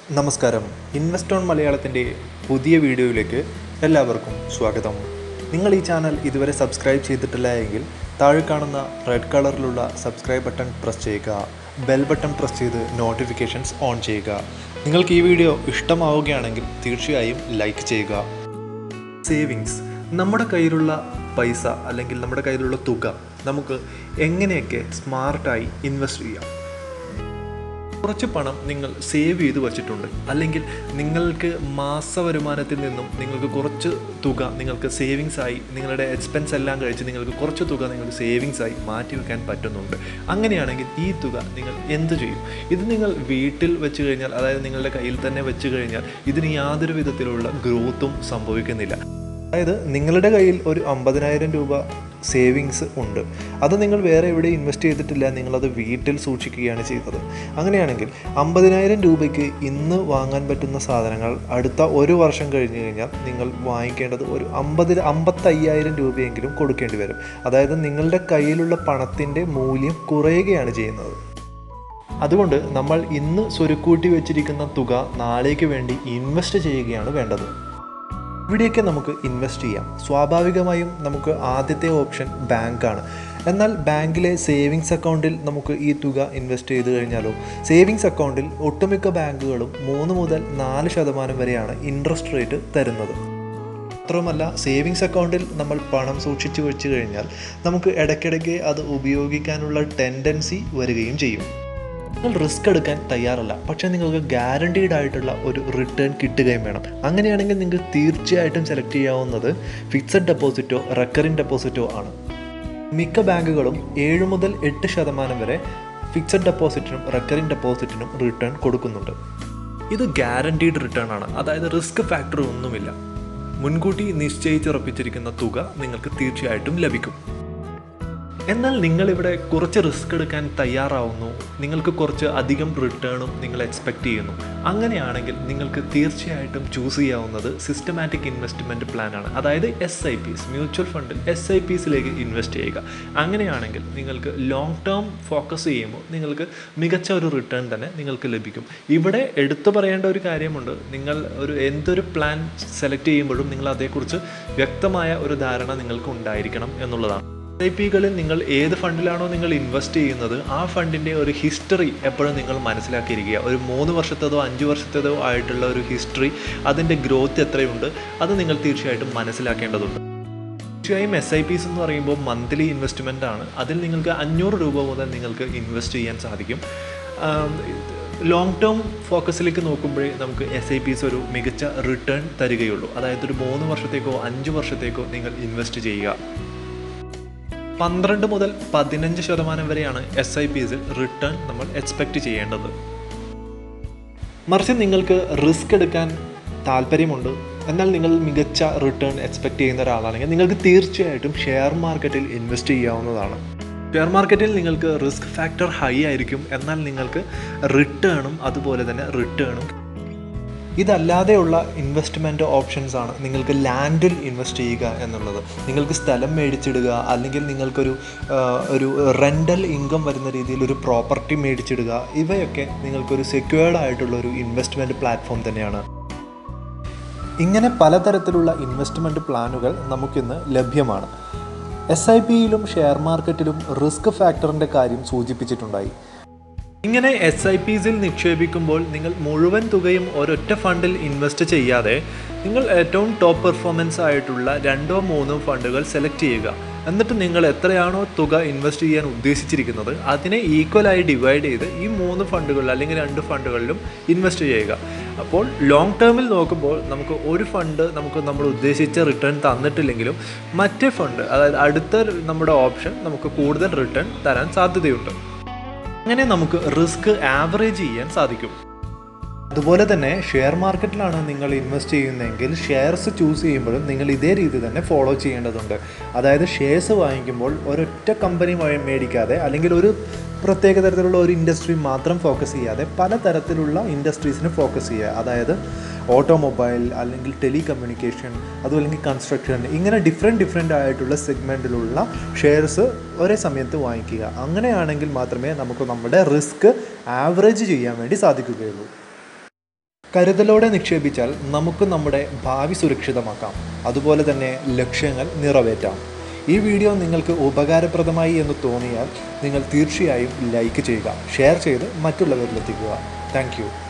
നമസ്കാരം invest on മലയാളത്തിൻ്റെ പുതിയ വീഡിയോയിലേക്ക് എല്ലാവർക്കും സ്വാഗതം നിങ്ങൾ ഈ ചാനൽ ഇതുവരെ സബ്സ്ക്രൈബ് ചെയ്തിട്ടില്ല എങ്കിൽ താഴെ കാണുന്ന റെഡ് കളറിലുള്ള സബ്സ്ക്രൈബ് ബട്ടൺ പ്രസ് ചെയ്യുക ബെൽ ബട്ടൺ പ്രസ് ചെയ്ത് നോട്ടിഫിക്കേഷൻസ് ഓൺ ചെയ്യുക നിങ്ങൾക്ക് ഈ വീഡിയോ ഇഷ്ടമാവുകയാണെങ്കിൽ തീർച്ചയായും ലൈക്ക് ചെയ്യുക സേവിങ്സ് നമ്മുടെ കയ്യിലുള്ള പൈസ അല്ലെങ്കിൽ നമ്മുടെ കയ്യിലുള്ള തുക നമുക്ക് എങ്ങനെയൊക്കെ സ്മാർട്ടായി ഇൻവെസ്റ്റ് ചെയ്യാം കുറച്ച് പണം നിങ്ങൾ സേവ് ചെയ്ത് വച്ചിട്ടുണ്ട് അല്ലെങ്കിൽ നിങ്ങൾക്ക് മാസ വരുമാനത്തിൽ നിന്നും നിങ്ങൾക്ക് കുറച്ച് തുക നിങ്ങൾക്ക് സേവിങ്സ് ആയി നിങ്ങളുടെ എക്സ്പെൻസ് എല്ലാം കഴിച്ച് നിങ്ങൾക്ക് കുറച്ച് തുക നിങ്ങൾക്ക് സേവിങ്സ് ആയി മാറ്റി വെക്കാൻ പറ്റുന്നുണ്ട് അങ്ങനെയാണെങ്കിൽ ഈ തുക നിങ്ങൾ എന്ത് ചെയ്യും ഇത് നിങ്ങൾ വീട്ടിൽ വെച്ച് കഴിഞ്ഞാൽ അതായത് നിങ്ങളുടെ കയ്യിൽ തന്നെ വെച്ച് കഴിഞ്ഞാൽ ഇതിന് യാതൊരു വിധത്തിലുള്ള ഗ്രോത്തും സംഭവിക്കുന്നില്ല അതായത് നിങ്ങളുടെ കയ്യിൽ ഒരു അമ്പതിനായിരം രൂപ സേവിങ്സ് ഉണ്ട് അത് നിങ്ങൾ വേറെ എവിടെ ഇൻവെസ്റ്റ് ചെയ്തിട്ടില്ല നിങ്ങളത് വീട്ടിൽ സൂക്ഷിക്കുകയാണ് ചെയ്തത് അങ്ങനെയാണെങ്കിൽ അമ്പതിനായിരം രൂപയ്ക്ക് ഇന്ന് വാങ്ങാൻ പറ്റുന്ന സാധനങ്ങൾ അടുത്ത ഒരു വർഷം കഴിഞ്ഞ് കഴിഞ്ഞാൽ നിങ്ങൾ വാങ്ങിക്കേണ്ടത് ഒരു അമ്പത് അമ്പത്തയ്യായിരം രൂപയെങ്കിലും കൊടുക്കേണ്ടി വരും അതായത് നിങ്ങളുടെ കയ്യിലുള്ള പണത്തിൻ്റെ മൂല്യം കുറയുകയാണ് ചെയ്യുന്നത് അതുകൊണ്ട് നമ്മൾ ഇന്ന് സ്വരുക്കൂട്ടി വെച്ചിരിക്കുന്ന തുക നാളേക്ക് വേണ്ടി ഇൻവെസ്റ്റ് ചെയ്യുകയാണ് വേണ്ടത് ഇവിടെയൊക്കെ നമുക്ക് ഇൻവെസ്റ്റ് ചെയ്യാം സ്വാഭാവികമായും നമുക്ക് ആദ്യത്തെ ഓപ്ഷൻ ബാങ്കാണ് എന്നാൽ ബാങ്കിലെ സേവിങ്സ് അക്കൗണ്ടിൽ നമുക്ക് ഈ തുക ഇൻവെസ്റ്റ് ചെയ്ത് കഴിഞ്ഞാലോ സേവിങ്സ് അക്കൗണ്ടിൽ ഒട്ടുമിക്ക ബാങ്കുകളും മൂന്ന് മുതൽ നാല് ശതമാനം വരെയാണ് ഇൻട്രസ്റ്റ് റേറ്റ് തരുന്നത് മാത്രവുമല്ല സേവിങ്സ് അക്കൗണ്ടിൽ നമ്മൾ പണം സൂക്ഷിച്ചു വെച്ച് കഴിഞ്ഞാൽ നമുക്ക് ഇടയ്ക്കിടയ്ക്ക് അത് ഉപയോഗിക്കാനുള്ള ടെൻഡൻസി വരികയും ചെയ്യും നിങ്ങൾ റിസ്ക് എടുക്കാൻ തയ്യാറല്ല പക്ഷേ നിങ്ങൾക്ക് ഗ്യാരണ്ടീഡ് ആയിട്ടുള്ള ഒരു റിട്ടേൺ കിട്ടുകയും വേണം അങ്ങനെയാണെങ്കിൽ നിങ്ങൾക്ക് തീർച്ചയായിട്ടും സെലക്ട് ചെയ്യാവുന്നത് ഫിക്സഡ് ഡെപ്പോസിറ്റോ റെക്കറിംഗ് ഡെപ്പോസിറ്റോ ആണ് മിക്ക ബാങ്കുകളും ഏഴ് മുതൽ എട്ട് ശതമാനം വരെ ഫിക്സഡ് ഡെപ്പോസിറ്റിനും റെക്കറിംഗ് ഡെപ്പോസിറ്റിനും റിട്ടേൺ കൊടുക്കുന്നുണ്ട് ഇത് ഗ്യാരണ്ടീഡ് റിട്ടേൺ ആണ് അതായത് റിസ്ക് ഫാക്ടർ ഒന്നുമില്ല മുൻകൂട്ടി നിശ്ചയിച്ചുറപ്പിച്ചിരിക്കുന്ന തുക നിങ്ങൾക്ക് തീർച്ചയായിട്ടും ലഭിക്കും എന്നാൽ നിങ്ങളിവിടെ കുറച്ച് റിസ്ക് എടുക്കാൻ തയ്യാറാവുന്നു നിങ്ങൾക്ക് കുറച്ച് അധികം റിട്ടേണും നിങ്ങൾ എക്സ്പെക്റ്റ് ചെയ്യുന്നു അങ്ങനെയാണെങ്കിൽ നിങ്ങൾക്ക് തീർച്ചയായിട്ടും ചൂസ് ചെയ്യാവുന്നത് സിസ്റ്റമാറ്റിക് ഇൻവെസ്റ്റ്മെൻറ്റ് പ്ലാനാണ് അതായത് എസ് ഐ പിസ് മ്യൂച്വൽ ഫണ്ടിൽ എസ് ഐ പിസിലേക്ക് ഇൻവെസ്റ്റ് ചെയ്യുക അങ്ങനെയാണെങ്കിൽ നിങ്ങൾക്ക് ലോങ് ടേം ഫോക്കസ് ചെയ്യുമ്പോൾ നിങ്ങൾക്ക് മികച്ച ഒരു റിട്ടേൺ തന്നെ നിങ്ങൾക്ക് ലഭിക്കും ഇവിടെ എടുത്തു പറയേണ്ട ഒരു കാര്യമുണ്ട് നിങ്ങൾ ഒരു എന്തൊരു പ്ലാൻ സെലക്ട് ചെയ്യുമ്പോഴും നിങ്ങൾ അതേക്കുറിച്ച് വ്യക്തമായ ഒരു ധാരണ നിങ്ങൾക്ക് ഉണ്ടായിരിക്കണം എന്നുള്ളതാണ് ഐ പികളിൽ നിങ്ങൾ ഏത് ഫണ്ടിലാണോ നിങ്ങൾ ഇൻവെസ്റ്റ് ചെയ്യുന്നത് ആ ഫണ്ടിൻ്റെ ഒരു ഹിസ്റ്ററി എപ്പോഴും നിങ്ങൾ മനസ്സിലാക്കിയിരിക്കുക ഒരു മൂന്ന് വർഷത്തേതോ അഞ്ച് വർഷത്തേതോ ആയിട്ടുള്ള ഒരു ഹിസ്റ്ററി അതിൻ്റെ ഗ്രോത്ത് എത്രയുണ്ട് അത് നിങ്ങൾ തീർച്ചയായിട്ടും മനസ്സിലാക്കേണ്ടതുണ്ട് തീർച്ചയായും എസ് ഐ പിസ് എന്ന് പറയുമ്പോൾ മന്ത്ലി ഇൻവെസ്റ്റ്മെൻ്റ് ആണ് അതിൽ നിങ്ങൾക്ക് അഞ്ഞൂറ് രൂപ മുതൽ നിങ്ങൾക്ക് ഇൻവെസ്റ്റ് ചെയ്യാൻ സാധിക്കും ലോങ് ടേം ഫോക്കസിലേക്ക് നോക്കുമ്പോഴേ നമുക്ക് എസ് ഐ പിസ് ഒരു മികച്ച റിട്ടേൺ തരികയുള്ളൂ അതായത് ഒരു മൂന്ന് വർഷത്തേക്കോ അഞ്ച് വർഷത്തേക്കോ നിങ്ങൾ ഇൻവെസ്റ്റ് ചെയ്യുക പന്ത്രണ്ട് മുതൽ പതിനഞ്ച് ശതമാനം വരെയാണ് എസ് ഐ പിസിൽ റിട്ടേൺ നമ്മൾ എക്സ്പെക്റ്റ് ചെയ്യേണ്ടത് മറിച്ച് നിങ്ങൾക്ക് റിസ്ക് എടുക്കാൻ താല്പര്യമുണ്ട് എന്നാൽ നിങ്ങൾ മികച്ച റിട്ടേൺ എക്സ്പെക്റ്റ് ചെയ്യുന്ന ഒരാളാണെങ്കിൽ നിങ്ങൾക്ക് തീർച്ചയായിട്ടും ഷെയർ മാർക്കറ്റിൽ ഇൻവെസ്റ്റ് ചെയ്യാവുന്നതാണ് ഷെയർ മാർക്കറ്റിൽ നിങ്ങൾക്ക് റിസ്ക് ഫാക്ടർ ഹൈ ആയിരിക്കും എന്നാൽ നിങ്ങൾക്ക് റിട്ടേണും അതുപോലെ തന്നെ റിട്ടേണും ഇതല്ലാതെയുള്ള ഇൻവെസ്റ്റ്മെൻറ്റ് ഓപ്ഷൻസ് ആണ് നിങ്ങൾക്ക് ലാൻഡിൽ ഇൻവെസ്റ്റ് ചെയ്യുക എന്നുള്ളത് നിങ്ങൾക്ക് സ്ഥലം മേടിച്ചിടുക അല്ലെങ്കിൽ നിങ്ങൾക്കൊരു ഒരു റെൻ്റൽ ഇൻകം വരുന്ന രീതിയിൽ ഒരു പ്രോപ്പർട്ടി മേടിച്ചിടുക ഇവയൊക്കെ നിങ്ങൾക്കൊരു സെക്യൂർഡ് ആയിട്ടുള്ള ഒരു ഇൻവെസ്റ്റ്മെൻറ്റ് പ്ലാറ്റ്ഫോം തന്നെയാണ് ഇങ്ങനെ പലതരത്തിലുള്ള ഇൻവെസ്റ്റ്മെൻറ്റ് പ്ലാനുകൾ നമുക്കിന്ന് ലഭ്യമാണ് എസ് ഐ പിയിലും ഷെയർ മാർക്കറ്റിലും റിസ്ക് ഫാക്ടറിൻ്റെ കാര്യം സൂചിപ്പിച്ചിട്ടുണ്ടായി ഇങ്ങനെ എസ് ഐ പിസിൽ നിക്ഷേപിക്കുമ്പോൾ നിങ്ങൾ മുഴുവൻ തുകയും ഒരൊറ്റ ഫണ്ടിൽ ഇൻവെസ്റ്റ് ചെയ്യാതെ നിങ്ങൾ ഏറ്റവും ടോപ്പ് പെർഫോമൻസ് ആയിട്ടുള്ള രണ്ടോ മൂന്നോ ഫണ്ടുകൾ സെലക്ട് ചെയ്യുക എന്നിട്ട് നിങ്ങൾ എത്രയാണോ തുക ഇൻവെസ്റ്റ് ചെയ്യാൻ ഉദ്ദേശിച്ചിരിക്കുന്നത് അതിനെ ഈക്വലായി ഡിവൈഡ് ചെയ്ത് ഈ മൂന്ന് ഫണ്ടുകളിൽ അല്ലെങ്കിൽ രണ്ട് ഫണ്ടുകളിലും ഇൻവെസ്റ്റ് ചെയ്യുക അപ്പോൾ ലോങ് ടേമിൽ നോക്കുമ്പോൾ നമുക്ക് ഒരു ഫണ്ട് നമുക്ക് നമ്മൾ ഉദ്ദേശിച്ച റിട്ടേൺ തന്നിട്ടില്ലെങ്കിലും മറ്റേ ഫണ്ട് അതായത് അടുത്ത നമ്മുടെ ഓപ്ഷൻ നമുക്ക് കൂടുതൽ റിട്ടേൺ തരാൻ സാധ്യതയുണ്ട് അങ്ങനെ നമുക്ക് റിസ്ക് ആവറേജ് ചെയ്യാൻ സാധിക്കും അതുപോലെ തന്നെ ഷെയർ മാർക്കറ്റിലാണ് നിങ്ങൾ ഇൻവെസ്റ്റ് ചെയ്യുന്നതെങ്കിൽ ഷെയർസ് ചൂസ് ചെയ്യുമ്പോഴും നിങ്ങൾ ഇതേ രീതി തന്നെ ഫോളോ ചെയ്യേണ്ടതുണ്ട് അതായത് ഷെയർസ് വാങ്ങിക്കുമ്പോൾ ഒരൊറ്റ കമ്പനി മേടിക്കാതെ അല്ലെങ്കിൽ ഒരു പ്രത്യേക തരത്തിലുള്ള ഒരു ഇൻഡസ്ട്രി മാത്രം ഫോക്കസ് ചെയ്യാതെ പല തരത്തിലുള്ള ഇൻഡസ്ട്രീസിന് ഫോക്കസ് ചെയ്യുക അതായത് ഓട്ടോമൊബൈൽ അല്ലെങ്കിൽ ടെലി കമ്മ്യൂണിക്കേഷൻ അതുമല്ലെങ്കിൽ കൺസ്ട്രക്ഷൻ ഇങ്ങനെ ഡിഫറെൻറ്റ് ഡിഫറെൻ്റ് ആയിട്ടുള്ള സെഗ്മെൻറ്റിലുള്ള ഷെയർസ് ഒരേ സമയത്ത് വാങ്ങിക്കുക അങ്ങനെയാണെങ്കിൽ മാത്രമേ നമുക്ക് നമ്മുടെ റിസ്ക് ആവറേജ് ചെയ്യാൻ വേണ്ടി സാധിക്കുകയുള്ളൂ കരുതലോടെ നിക്ഷേപിച്ചാൽ നമുക്ക് നമ്മുടെ ഭാവി സുരക്ഷിതമാക്കാം അതുപോലെ തന്നെ ലക്ഷ്യങ്ങൾ നിറവേറ്റാം ഈ വീഡിയോ നിങ്ങൾക്ക് ഉപകാരപ്രദമായി എന്ന് തോന്നിയാൽ നിങ്ങൾ തീർച്ചയായും ലൈക്ക് ചെയ്യുക ഷെയർ ചെയ്ത് മറ്റുള്ളവരിലെത്തിക്കുക താങ്ക്